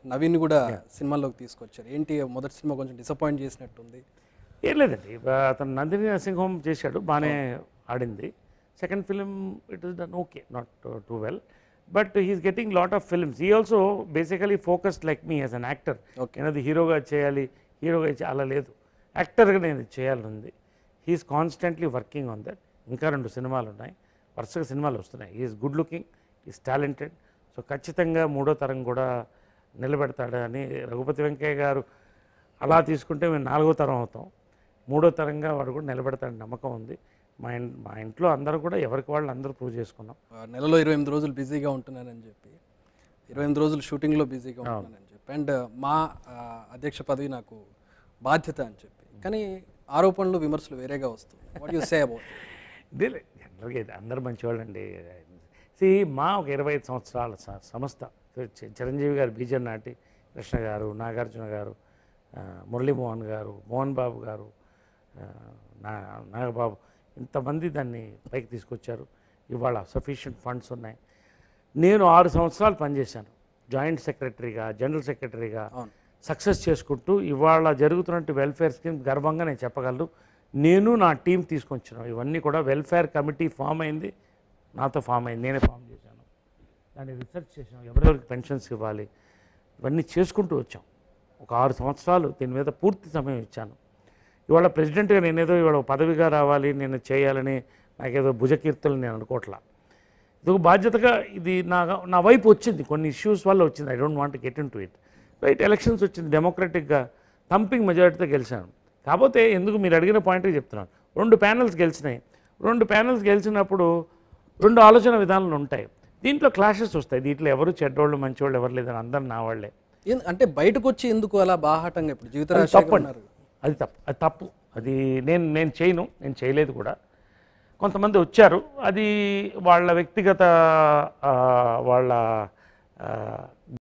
నవీన్ కూడా సినిమాలోకి తీసుకొచ్చారు ఏంటి మొదటి సినిమా కొంచెం డిసప్పాయింట్ చేసినట్టుంది ఏం లేదండి ఇవ- అతను నందిని నరసింహం చేశాడు బాగానే ఆడింది second film it is done okay not too well but he's getting lot of films he also basically focused like me as an actor Okay. నేను అది హీరోగా చేయాలి హీరోగా చే- అలా లేదు యాక్టర్గా నేను ఇది చేయాలని ఉంది he's constantly working on that ఇంకా రెండు సినిమాలు ఉన్నాయి వరుసగా సినిమాలు వస్తున్నాయి is good looking is talented so ఖచ్చితంగా మూడో తరం కూడా నిలబెడతాడు అని రఘుపతి వెంకయ్య గారు అలా తీసుకుంటే మేము నాలుగో తరం అవుతాం మూడో తరంగా వాడు కూడా నిలబెడతాడని నమ్మకం ఉంది మా ఇన్ మా ఇంట్లో అందరూ కూడా ఎవరికి వాళ్ళు అందరూ ప్రూవ్ చేసుకున్నాం ఆ, నెలలో ఇరవై ఎనిమిది రోజులు బిజీగా ఉంటున్నానని చెప్పి ఇరవై ఎనిమిది రోజులు షూటింగ్లో బిజీగా ఉంటున్నానని చెప్పి అండ్ మా ఆ, అధ్యక్ష పదవి నాకు బాధ్యత అని చెప్పి కానీ ఆరోపణలు విమర్శలు వేరేగా వస్తుంది వాట్ యు సే అబౌట్ ఇదేలే జనరల్గా ఇది అందరు మంచివాళ్ళండి సి మా ఒక ఇరవై ఐదు సంవత్సరాల స- సంస్థ చి- చిరంజీవి గారు బీజన్ నాటి కృష్ణ గారు నాగార్జున గారు ఆ, మురళీమోహన్ గారు మోహన్ బాబు గారు ఆ, నా నాగబాబు ఇంతమంది దాన్ని పైకి తీసుకొచ్చారు ఇవాళ సఫిషియంట్ ఫండ్స్ ఉన్నాయి నేను ఆరు సంవత్సరాలు పనిచేశాను జాయింట్ సెక్రటరీగా జనరల్ సెక్రటరీగా అవును సక్సెస్ చేసుకుంటూ ఇవాళ జరుగుతున్నట్టు వెల్ఫేర్ స్కీమ్ గర్వంగా నేను చెప్పగలను నేను నా టీం తీసుకొచ్చాను ఇవన్నీ కూడా వెల్ఫేర్ కమిటీ ఫామ్ అయింది నాతో ఫామ్ అయింది నేనే ఫామ్ చేశాను దాన్ని రీసెర్చ్ చేసాం ఎవరెవరికి పెన్షన్స్ ఇవ్వాలి ఇవన్నీ చేసుకుంటూ వచ్చాం ఒక ఆరు సంవత్సరాలు దీని మీద పూర్తి సమయం ఇచ్చాను ఇవాళ ప్రెసిడెంట్గా నేనేదో ఇవాళ ఒక పదవిగా రావాలి నేను చేయాలని నాకేదో భుజకీర్తులు నేను అనుకోవట్లా ఇది ఒక బాధ్యతగా ఇది నా నా వైపు వచ్చింది కొన్ని ఇష్యూస్ వల్ల వచ్చింది I don't want get into it right elections వచ్చింది డెమోక్రటిక్గా థంపింగ్ మెజారిటీతో గెలిచాను కాకపోతే ఎందుకు మీరు అడిగిన పాయింట్కి చెప్తున్నాను రెండు ప్యానల్స్ గెలిచినాయి రెండు ప్యానల్స్ గెలిచినప్పుడు రెండు ఆలోచన విధానాలు ఉంటాయి దీంట్లో క్లాషెస్ వస్తాయి దీంట్లో ఎవరు చెడ్డోళ్ళు మంచివాళ్ళు ఎవరు లేదని అందరు నా వాళ్ళే ఏం- అంటే బయటకు వచ్చి ఎందుకు అలా బాహాటంగా ఇప్పుడు జీవిత అది రాజశేఖర్ తప్పండి ఉన్నారు అది తప్పు అది తప్పు అది నేను నేను చేయను నేను చేయలేదు కూడా కొంతమంది వచ్చారు అది వాళ్ళ వ్యక్తిగత ఆ, వాళ్ళ ఆ,